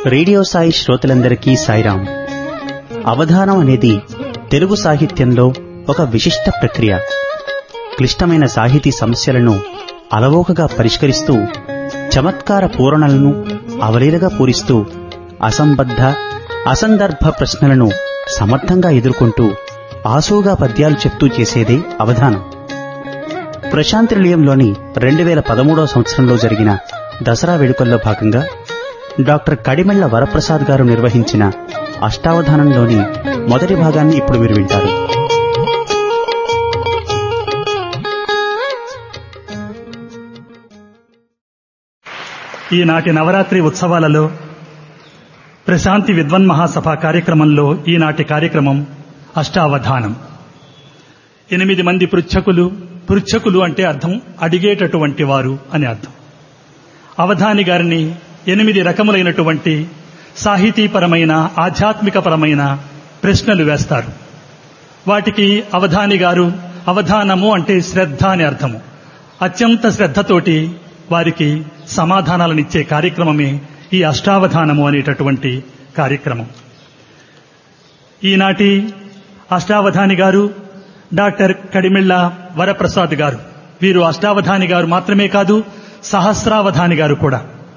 radio Sai శ్రోతలందరికీ సాయిరాం అవధానం అనేది తెలుగు సాహిత్యంలో ఒక విశిష్ట ప్రక్రియ క్లిష్టమైన సాహితీ సమస్యలను అలవోకగా పరిష్కరిస్తూ చమత్కార పూరణలను అవలీలగా పూరిస్తూ అసంబద్ధ అసందర్భ ప్రశ్నలను సమర్థంగా ఎదుర్కొంటూ ఆసూగా పద్యాలు చెప్తూ చేసేదే అవధానం ప్రశాంతి నిలయంలోని రెండు వేల పదమూడవ సంవత్సరంలో జరిగిన దసరా వేడుకల్లో భాగంగా డాక్టర్ కడిమెళ్ల వరప్రసాద్ గారు నిర్వహించిన అష్టావధానంలోని మొదటి భాగాన్ని ఇప్పుడు మీరు వింటారు ఈనాటి నవరాత్రి ఉత్సవాలలో ప్రశాంతి విద్వన్ మహాసభ కార్యక్రమంలో ఈనాటి కార్యక్రమం అష్టావధానం ఎనిమిది మంది పృచ్ఛకులు పృచ్ఛకులు అంటే అర్థం అడిగేటటువంటి వారు అని అర్థం అవధాని గారిని ఎనిమిది రకములైనటువంటి సాహితీపరమైన ఆధ్యాత్మికపరమైన ప్రశ్నలు వేస్తారు వాటికి అవధాని గారు అవధానము అంటే శ్రద్ధ అని అర్థము అత్యంత శ్రద్ధతోటి వారికి సమాధానాలనిచ్చే కార్యక్రమమే ఈ అష్టావధానము అనేటటువంటి కార్యక్రమం ఈనాటి అష్టావధాని గారు డాక్టర్ కడిమిళ్ళ వరప్రసాద్ గారు వీరు అష్టావధాని గారు మాత్రమే కాదు సహస్రావధాని గారు కూడా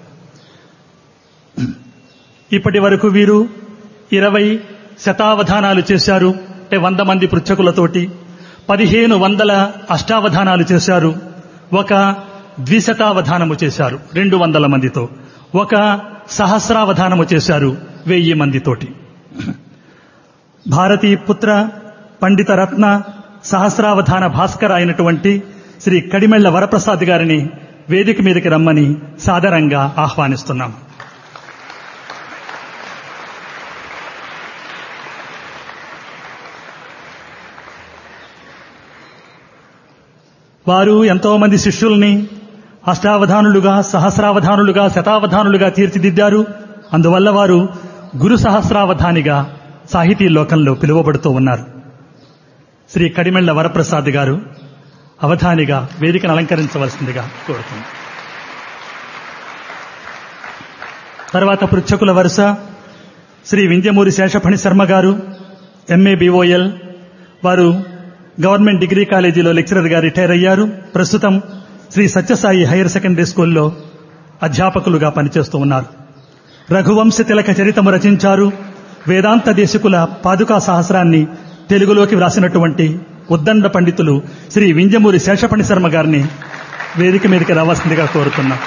ఇప్పటి వరకు వీరు ఇరవై శతావధానాలు చేశారు అంటే వంద మంది పృచ్ఛకులతోటి పదిహేను వందల అష్టావధానాలు చేశారు ఒక ద్విశతావధానము చేశారు రెండు వందల మందితో ఒక సహస్రావధానము చేశారు వెయ్యి మందితోటి భారతీ పుత్ర పండిత రత్న సహస్రావధాన భాస్కర అయినటువంటి శ్రీ కడిమెళ్ల వరప్రసాద్ గారిని వేదిక మీదకి రమ్మని సాదరంగా ఆహ్వానిస్తున్నాం వారు ఎంతో మంది శిష్యుల్ని అష్టావధానులుగా సహస్రావధానులుగా శతావధానులుగా తీర్చిదిద్దారు అందువల్ల వారు గురు సహస్రావధానిగా సాహితీ లోకంలో పిలువబడుతూ ఉన్నారు శ్రీ కడిమెళ్ల వరప్రసాద్ గారు అవధానిగా వేదికను అలంకరించవలసిందిగా కోరుతుంది తర్వాత పృచ్ఛకుల వరుస శ్రీ వింధ్యమూరి శేషఫణి శర్మ గారు ఎంఏ బిఓఎల్ వారు గవర్నమెంట్ డిగ్రీ కాలేజీలో లెక్చరర్గా రిటైర్ అయ్యారు ప్రస్తుతం శ్రీ సత్యసాయి హైయర్ సెకండరీ స్కూల్లో అధ్యాపకులుగా పనిచేస్తూ ఉన్నారు రఘువంశ తిలక చరితము రచించారు వేదాంత దేశకుల పాదుకా సహస్రాన్ని తెలుగులోకి వ్రాసినటువంటి ఉద్దండ పండితులు శ్రీ వింజమూరి శేషపణి శర్మ గారిని వేదిక మీదకి రావాల్సిందిగా కోరుతున్నాం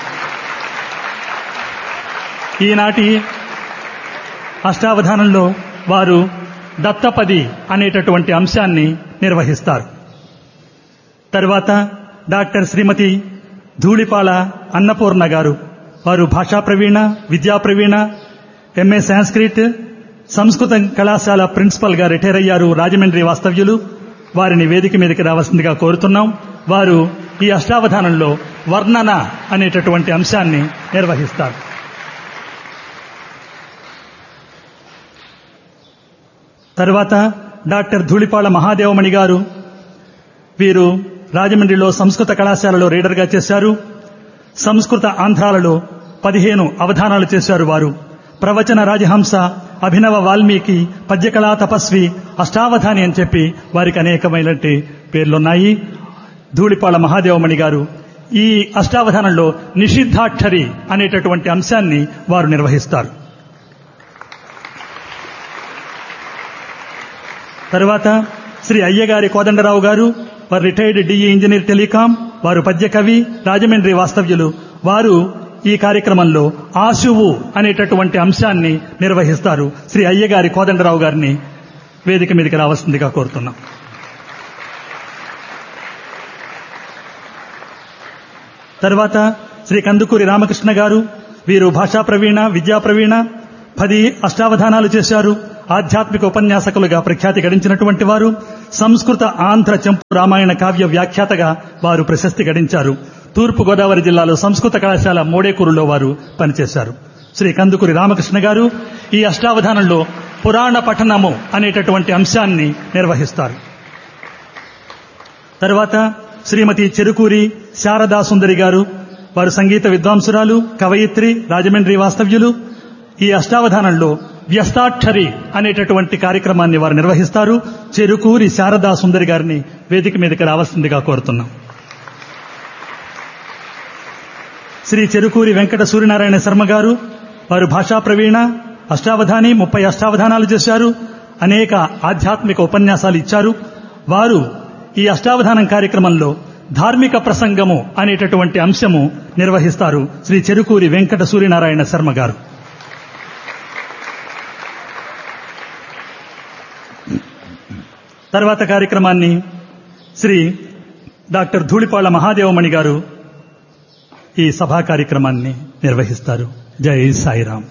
ఈనాటి అష్టావధానంలో వారు దత్తపది అనేటటువంటి అంశాన్ని నిర్వహిస్తారు తర్వాత డాక్టర్ శ్రీమతి ధూళిపాల అన్నపూర్ణ గారు వారు భాషా ప్రవీణ విద్యా ప్రవీణ ఎంఏ సాంస్క్రిట్ సంస్కృత కళాశాల ప్రిన్సిపల్ గా రిటైర్ అయ్యారు రాజమండ్రి వాస్తవ్యులు వారిని వేదిక మీదకి రావాల్సిందిగా కోరుతున్నాం వారు ఈ అష్టావధానంలో వర్ణన అనేటటువంటి అంశాన్ని నిర్వహిస్తారు తర్వాత డాక్టర్ ధూళిపాళ మహాదేవమణి గారు వీరు రాజమండ్రిలో సంస్కృత కళాశాలలో రీడర్గా చేశారు సంస్కృత ఆంధ్రాలలో పదిహేను అవధానాలు చేశారు వారు ప్రవచన రాజహంస అభినవ వాల్మీకి పద్యకళా తపస్వి అష్టావధాని అని చెప్పి వారికి అనేకమైనటువంటి పేర్లున్నాయి ధూళిపాళ మహాదేవమణి గారు ఈ అష్టావధానంలో నిషిద్ధాక్షరి అనేటటువంటి అంశాన్ని వారు నిర్వహిస్తారు తర్వాత శ్రీ అయ్యగారి కోదండరావు గారు వారు రిటైర్డ్ డిఈ ఇంజనీర్ టెలికాం వారు పద్య కవి రాజమండ్రి వాస్తవ్యులు వారు ఈ కార్యక్రమంలో ఆశువు అనేటటువంటి అంశాన్ని నిర్వహిస్తారు శ్రీ అయ్యగారి కోదండరావు గారిని వేదిక మీదకి రావాల్సిందిగా కోరుతున్నాం తర్వాత శ్రీ కందుకూరి రామకృష్ణ గారు వీరు భాషా ప్రవీణ విద్యా ప్రవీణ పది అష్టావధానాలు చేశారు ఆధ్యాత్మిక ఉపన్యాసకులుగా ప్రఖ్యాతి గడించినటువంటి వారు సంస్కృత ఆంధ్ర చెంపు రామాయణ కావ్య వ్యాఖ్యాతగా వారు ప్రశస్తి గడించారు తూర్పు గోదావరి జిల్లాలో సంస్కృత కళాశాల మోడేకూరులో వారు పనిచేశారు శ్రీ కందుకూరి రామకృష్ణ గారు ఈ అష్టావధానంలో పురాణ పఠనము అనేటటువంటి అంశాన్ని నిర్వహిస్తారు తర్వాత శ్రీమతి చెరుకూరి శారదా సుందరి గారు వారు సంగీత విద్వాంసురాలు కవయిత్రి రాజమండ్రి వాస్తవ్యులు ఈ అష్టావధానంలో వ్యస్తాక్షరి అనేటటువంటి కార్యక్రమాన్ని వారు నిర్వహిస్తారు చెరుకూరి శారదా సుందరి గారిని వేదిక మీదకి రావాల్సిందిగా కోరుతున్నాం శ్రీ చెరుకూరి వెంకట సూర్యనారాయణ శర్మ గారు వారు భాషా ప్రవీణ అష్టావధాని ముప్పై అష్టావధానాలు చేశారు అనేక ఆధ్యాత్మిక ఉపన్యాసాలు ఇచ్చారు వారు ఈ అష్టావధానం కార్యక్రమంలో ధార్మిక ప్రసంగము అనేటటువంటి అంశము నిర్వహిస్తారు శ్రీ చెరుకూరి వెంకట సూర్యనారాయణ శర్మ గారు తర్వాత కార్యక్రమాన్ని శ్రీ డాక్టర్ ధూళిపాళ్ల మహాదేవమణి గారు ఈ సభా కార్యక్రమాన్ని నిర్వహిస్తారు జై సాయిరాం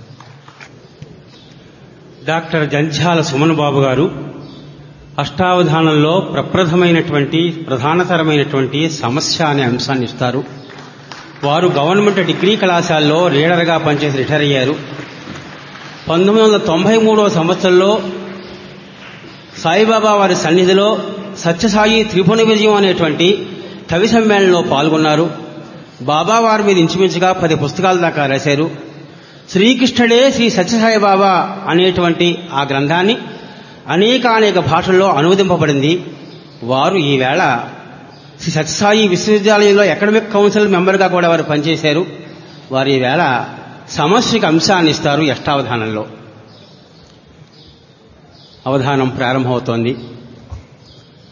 డాక్టర్ జంధ్యాల సుమన్ బాబు గారు అష్టావధానంలో ప్రప్రథమైనటువంటి ప్రధానతరమైనటువంటి సమస్య అనే అంశాన్ని ఇస్తారు వారు గవర్నమెంట్ డిగ్రీ కళాశాలలో రీడర్గా పనిచేసి రిటైర్ అయ్యారు పంతొమ్మిది వందల తొంభై మూడవ సంవత్సరంలో సాయిబాబా వారి సన్నిధిలో సత్యసాయి త్రిభువన విజయం అనేటువంటి కవి సమ్మేళనంలో పాల్గొన్నారు బాబా వారి మీద ఇంచుమించుగా పది పుస్తకాల దాకా రాశారు శ్రీకృష్ణుడే శ్రీ సత్యసాయి బాబా అనేటువంటి ఆ గ్రంథాన్ని అనేక అనేక భాషల్లో అనువదింపబడింది వారు ఈవేళ శ్రీ సత్యసాయి విశ్వవిద్యాలయంలో అకాడమిక్ కౌన్సిల్ మెంబర్గా కూడా వారు పనిచేశారు వారు ఈవేళ సమస్యకు అంశాన్ని ఇస్తారు అష్టావధానంలో అవధానం ప్రారంభమవుతోంది